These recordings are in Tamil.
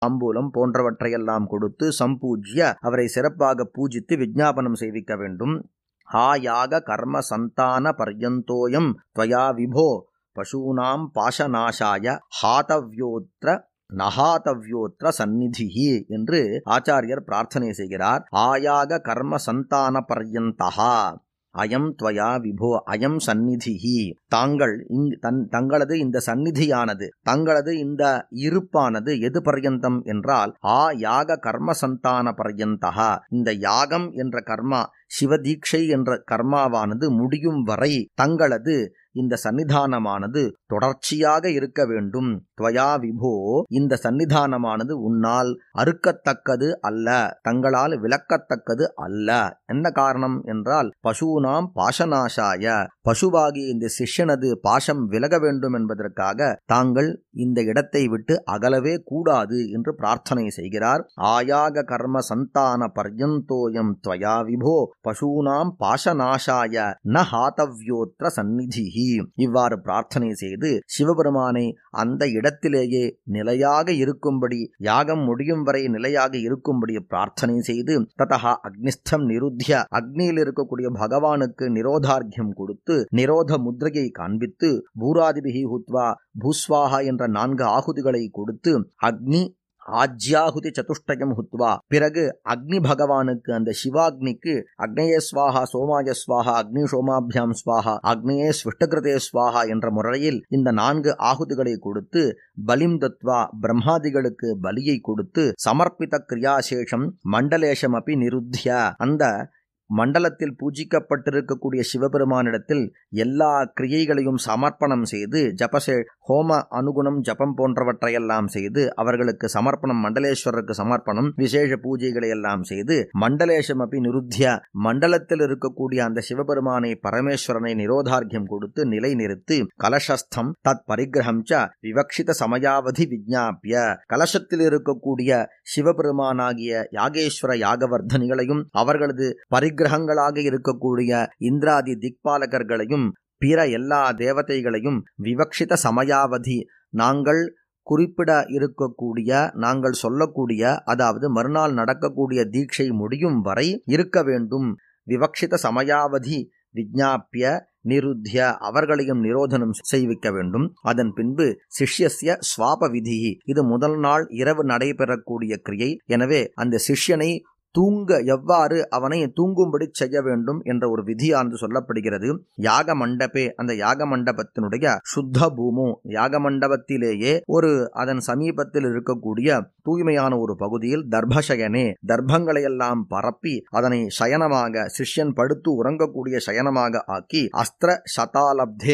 அம்பூலம் போன்றவற்றையெல்லாம் கொடுத்து சம்பூஜ்ய அவரை சிறப்பாக பூஜித்து விஜ்ஞாபனம் செய்விக்க வேண்டும் ஹா யாக கர்ம சந்தான பர்யந்தோயம் துவயா விபோ பசூனாம் பாசநாசாய ஹாதவ்யோத்ர நகாதவ்யோத்ர சந்நிதிஹி என்று ஆச்சாரியர் பிரார்த்தனை செய்கிறார் ஆயாக கர்ம சந்தான பர்யந்தகா அயம் துவயா விபோ அயம் சந்நிதிஹி தாங்கள் இங் தன் தங்களது இந்த சந்நிதியானது தங்களது இந்த இருப்பானது எது பர்யந்தம் என்றால் ஆ யாக கர்ம சந்தான பர்யந்தகா இந்த யாகம் என்ற கர்மா சிவதீட்சை என்ற கர்மாவானது முடியும் வரை தங்களது இந்த சன்னிதானமானது தொடர்ச்சியாக இருக்க வேண்டும் துவயா விபோ இந்த சன்னிதானமானது உன்னால் அறுக்கத்தக்கது அல்ல தங்களால் விளக்கத்தக்கது அல்ல என்ன காரணம் என்றால் பசுனாம் பாசநாசாய பசுவாகிய இந்த சிஷ்யனது பாசம் விலக வேண்டும் என்பதற்காக தாங்கள் இந்த இடத்தை விட்டு அகலவே கூடாது என்று பிரார்த்தனை செய்கிறார் ஆயாக கர்ம சந்தான பர்யந்தோயம் துவயா விபோ பசூனாம் பாசநாசாய ந ஹாதவ்யோத்ர சந்நிதிஹி இவ்வாறு பிரார்த்தனை செய்து சிவபெருமானை அந்த இடத்திலேயே நிலையாக இருக்கும்படி யாகம் முடியும் வரை நிலையாக இருக்கும்படி பிரார்த்தனை செய்து ததா அக்னிஸ்தம் நிருத்திய அக்னியில் இருக்கக்கூடிய பகவானுக்கு நிரோதார்க்கியம் கொடுத்து நிரோத முத்ரையை காண்பித்து பூராதிபிகி ஹுத்வா பூஸ்வாஹா என்ற நான்கு ஆகுதிகளை கொடுத்து அக்னி ஆஜ்யாகுதி சதுஷ்டயம் ஹுத்வா பிறகு அக்னி பகவானுக்கு அந்த சிவாக்னிக்கு அக்னயே ஸ்வாஹா சோமாய ஸ்வாஹா அக்னி சோமாபியாம் ஸ்வாஹா அக்னியே ஸ்விஷ்டகிருதே ஸ்வாஹா என்ற முறையில் இந்த நான்கு ஆகுதிகளை கொடுத்து பலிம் தத்வா பிரம்மாதிகளுக்கு பலியை கொடுத்து சமர்ப்பித கிரியாசேஷம் மண்டலேஷம் அப்படி நிருத்திய அந்த மண்டலத்தில் பூஜிக்கப்பட்டிருக்கக்கூடிய சிவபெருமானிடத்தில் எல்லா கிரியைகளையும் சமர்ப்பணம் செய்து ஜபசே ஹோம அனுகுணம் ஜபம் போன்றவற்றையெல்லாம் செய்து அவர்களுக்கு சமர்ப்பணம் மண்டலேஸ்வரருக்கு சமர்ப்பணம் விசேஷ பூஜைகளை எல்லாம் செய்து மண்டலேஷம் அப்படி நிருத்திய மண்டலத்தில் இருக்கக்கூடிய அந்த சிவபெருமானை பரமேஸ்வரனை நிரோதார்க்கியம் கொடுத்து நிலை நிறுத்தி கலசஸ்தம் தத் பரிகிரகம் ச விவக்ஷித சமயாவதி விஜாபிய கலசத்தில் இருக்கக்கூடிய சிவபெருமானாகிய யாகேஸ்வர யாகவர்தனிகளையும் அவர்களது பரிகிரகங்களாக இருக்கக்கூடிய இந்திராதி திக்பாலகர்களையும் பிற எல்லா தேவதைகளையும் விவக்ஷித சமயாவதி நாங்கள் குறிப்பிட இருக்கக்கூடிய நாங்கள் சொல்லக்கூடிய அதாவது மறுநாள் நடக்கக்கூடிய தீட்சை முடியும் வரை இருக்க வேண்டும் விவக்ஷித சமயாவதி விஜாபிய நிருத்திய அவர்களையும் நிரோதனம் செய்விக்க வேண்டும் அதன் பின்பு சிஷ்யசிய ஸ்வாப விதி இது முதல் நாள் இரவு நடைபெறக்கூடிய கிரியை எனவே அந்த சிஷ்யனை தூங்க எவ்வாறு அவனை தூங்கும்படி செய்ய வேண்டும் என்ற ஒரு விதியானது சொல்லப்படுகிறது யாக மண்டபே அந்த யாக மண்டபத்தினுடைய சுத்த பூமு யாக மண்டபத்திலேயே ஒரு அதன் சமீபத்தில் இருக்கக்கூடிய தூய்மையான ஒரு பகுதியில் தர்பசயனே தர்ப்பங்களை எல்லாம் பரப்பி அதனை சயனமாக சிஷ்யன் படுத்து உறங்கக்கூடிய சயனமாக ஆக்கி அஸ்திர சதாலப்தே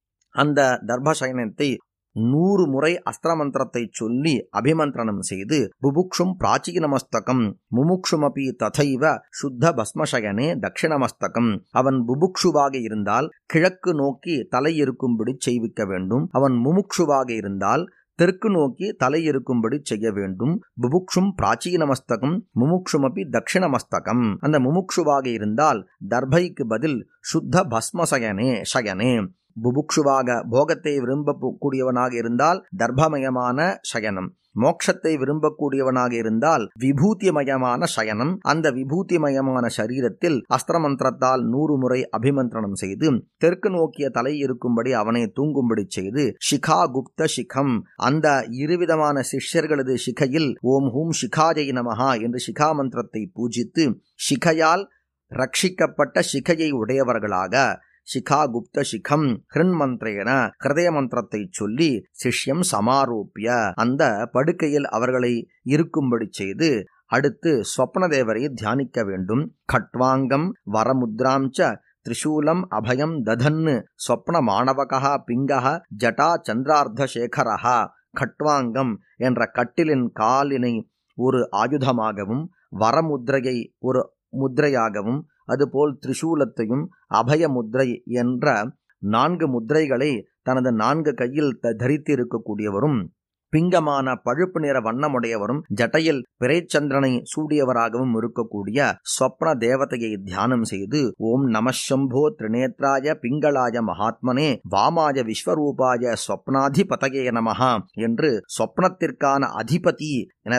அந்த தர்பசயனத்தை நூறு முறை அஸ்திர மந்திரத்தை சொல்லி அபிமந்திரணம் செய்து புபுக்ஷும் பிராச்சீனமஸ்தகம் முமுக்ஷுமபி ததைவ சுத்த பஸ்மசயனே தட்சிணமஸ்தகம் அவன் புபுக்ஷுவாக இருந்தால் கிழக்கு நோக்கி தலை இருக்கும்படி செய்விக்க வேண்டும் அவன் முமுக்ஷுவாக இருந்தால் தெற்கு நோக்கி தலை இருக்கும்படி செய்ய வேண்டும் புபுக்ஷும் பிராச்சீனமஸ்தகம் முமுக்ஷுமபி தட்சிணமஸ்தகம் அந்த முமுக்ஷுவாக இருந்தால் தர்பைக்கு பதில் சுத்த பஸ்மசயனே சயனே புபுக்ஷுவாக போகத்தை விரும்பக்கூடியவனாக இருந்தால் தர்ப்பமயமான சயனம் மோட்சத்தை விரும்பக்கூடியவனாக இருந்தால் விபூதிமயமான சயனம் அந்த விபூதிமயமான சரீரத்தில் அஸ்திரமந்திரத்தால் நூறு முறை அபிமந்திரணம் செய்து தெற்கு நோக்கிய தலை இருக்கும்படி அவனை தூங்கும்படி செய்து சிகா குப்த சிகம் அந்த இருவிதமான சிஷ்யர்களது சிகையில் ஓம் ஹூம் சிகாஜை நமஹா என்று சிகா மந்திரத்தை பூஜித்து சிகையால் ரட்சிக்கப்பட்ட சிகையை உடையவர்களாக சிகா குப்த சிகம் ஹிருண்மந்திரேன ஹிருதய மந்திரத்தை சொல்லி சிஷ்யம் சமாரோப்பிய அந்த படுக்கையில் அவர்களை இருக்கும்படி செய்து அடுத்து ஸ்வப்னதேவரை தியானிக்க வேண்டும் கட்வாங்கம் வரமுத்ராம் ச திரிசூலம் அபயம் ததன்னு ஸ்வப்ன மாணவகா பிங்கக ஜட்டா சந்திரார்த்தசேகரஹா கட்வாங்கம் என்ற கட்டிலின் காலினை ஒரு ஆயுதமாகவும் வரமுத்ரையை ஒரு முத்ரையாகவும் அதுபோல் திரிசூலத்தையும் அபய முத்ரை என்ற நான்கு முத்ரைகளை தனது நான்கு கையில் தரித்து இருக்கக்கூடியவரும் பிங்கமான பழுப்பு நிற வண்ணமுடையவரும் ஜட்டையில் பிறைச்சந்திரனை சூடியவராகவும் இருக்கக்கூடிய ஸ்வப்ன தேவதையை தியானம் செய்து ஓம் நமசம்போ திரிநேத்ராய பிங்களாய மகாத்மனே வாமாய விஸ்வரூபாய ஸ்வப்னாதிபதயே நமஹா என்று சொப்னத்திற்கான அதிபதி என